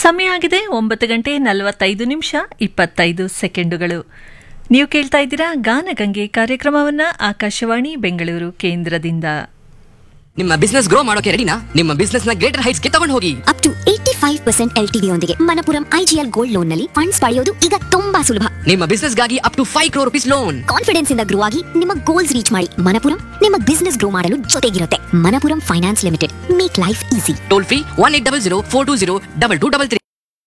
ಸಮಯ ಆಗಿದೆ ಒಂಬತ್ತು ಗಂಟೆ ನಲವತ್ತೈದು ನಿಮಿಷ ಇಪ್ಪತ್ತೈದು ಸೆಕೆಂಡುಗಳು ನೀವು ಕೇಳ್ತಾ ಇದ್ದೀರಾ ಗಾನಗಂಗೆ ಕಾರ್ಯಕ್ರಮವನ್ನ ಆಕಾಶವಾಣಿ ಬೆಂಗಳೂರು ಕೇಂದ್ರದಿಂದ ನಿಮ್ಮ ಬಿಸ್ನೆಸ್ ಗ್ರೋ ಮಾಡೋಕೆ ರೆಡಿನಾ ನಿಮ್ಮ ಬಿಸ್ನೆಸ್ ನ ಗ್ರೇಟರ್ ಹೈಟ್ಸ್ ಗೆ ತಗೊಂಡು ಹೋಗಿ up to eighty five percent L T ಯೊಂದಿಗೆ ಮನಪುರಂ ಐಜಿಎಲ್ ಗೋಲ್ಡ್ ಲೋನ್ ನಲ್ಲಿ ಫಂಡ್ಸ್ ಪಡೆಯೋದು ಈಗ ತುಂಬಾ ಸುಲಭ ನಿಮ್ಮ ಬಿಸ್ನೆಸ್ ಗಾಗಿ up to five crore rupees loan confidence ಇಂದ ಗ್ರೋ ಆಗಿ ನಿಮ್ಮ ಗೋಲ್ಸ್ ರೀಚ್ ಮಾಡಿ ಮನಪುರಂ ನಿಮ್ಮ ಬಿಸ್ನೆಸ್ ಗ್ರೋ ಮಾಡಲು ಜೊತೆಗಿರುತ್ತೆ Manappuram finance limited make life easy toll free one eight double zero four two zero double two double three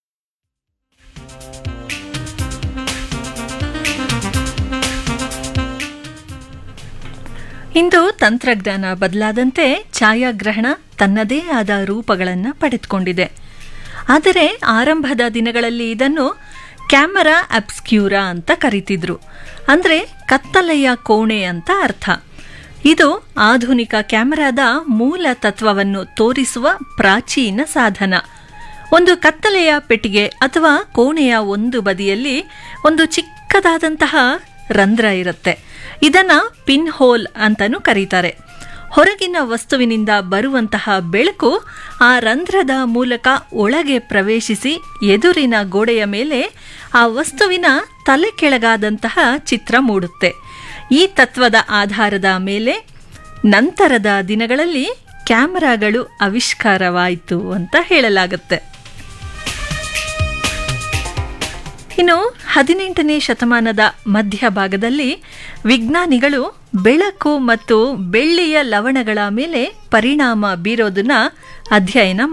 ಇಂದು ತಂತ್ರಜ್ಞಾನ ಬದಲಾದಂತೆ ಛಾಯಾಗ್ರಹಣ ತನ್ನದೇ ಆದ ರೂಪಗಳನ್ನು ಪಡೆದುಕೊಂಡಿದೆ ಆದರೆ ಆರಂಭದ ದಿನಗಳಲ್ಲಿ ಇದನ್ನು ಕ್ಯಾಮರಾ ಅಬ್ಸ್ಕ್ಯೂರಾ ಅಂತ ಕರಿತಿದ್ರು ಅಂದರೆ ಕತ್ತಲೆಯ ಕೋಣೆ ಅಂತ ಅರ್ಥ ಇದು ಆಧುನಿಕ ಕ್ಯಾಮರಾದ ಮೂಲ ತತ್ವವನ್ನು ತೋರಿಸುವ ಪ್ರಾಚೀನ ಸಾಧನ ಒಂದು ಕತ್ತಲೆಯ ಪೆಟ್ಟಿಗೆ ಅಥವಾ ಕೋಣೆಯ ಒಂದು ಬದಿಯಲ್ಲಿ ಒಂದು ಚಿಕ್ಕದಾದಂತಹ ರಂಧ್ರ ಇರುತ್ತೆ ಇದನ್ನ ಪಿನ್ ಹೋಲ್ ಅಂತಾನೂ ಕರೀತಾರೆ ಹೊರಗಿನ ವಸ್ತುವಿನಿಂದ ಬರುವಂತಹ ಬೆಳಕು ಆ ರಂಧ್ರದ ಮೂಲಕ ಒಳಗೆ ಪ್ರವೇಶಿಸಿ ಎದುರಿನ ಗೋಡೆಯ ಮೇಲೆ ಆ ವಸ್ತುವಿನ ತಲೆ ಕೆಳಗಾದಂತಹ ಚಿತ್ರ ಮೂಡುತ್ತೆ ಈ ತತ್ವದ ಆಧಾರದ ಮೇಲೆ ನಂತರದ ದಿನಗಳಲ್ಲಿ ಕ್ಯಾಮರಾಗಳು ಆವಿಷ್ಕಾರವಾಯಿತು ಅಂತ ಹೇಳಲಾಗುತ್ತೆ ಇನ್ನು ಹದಿನೆಂಟನೇ ಶತಮಾನದ ಮಧ್ಯಭಾಗದಲ್ಲಿ ವಿಜ್ಞಾನಿಗಳು ಬೆಳಕು ಮತ್ತು ಬೆಳ್ಳಿಯ ಲವಣಗಳ ಮೇಲೆ ಪರಿಣಾಮ ಬೀರೋದನ್ನ ಅಧ್ಯಯನ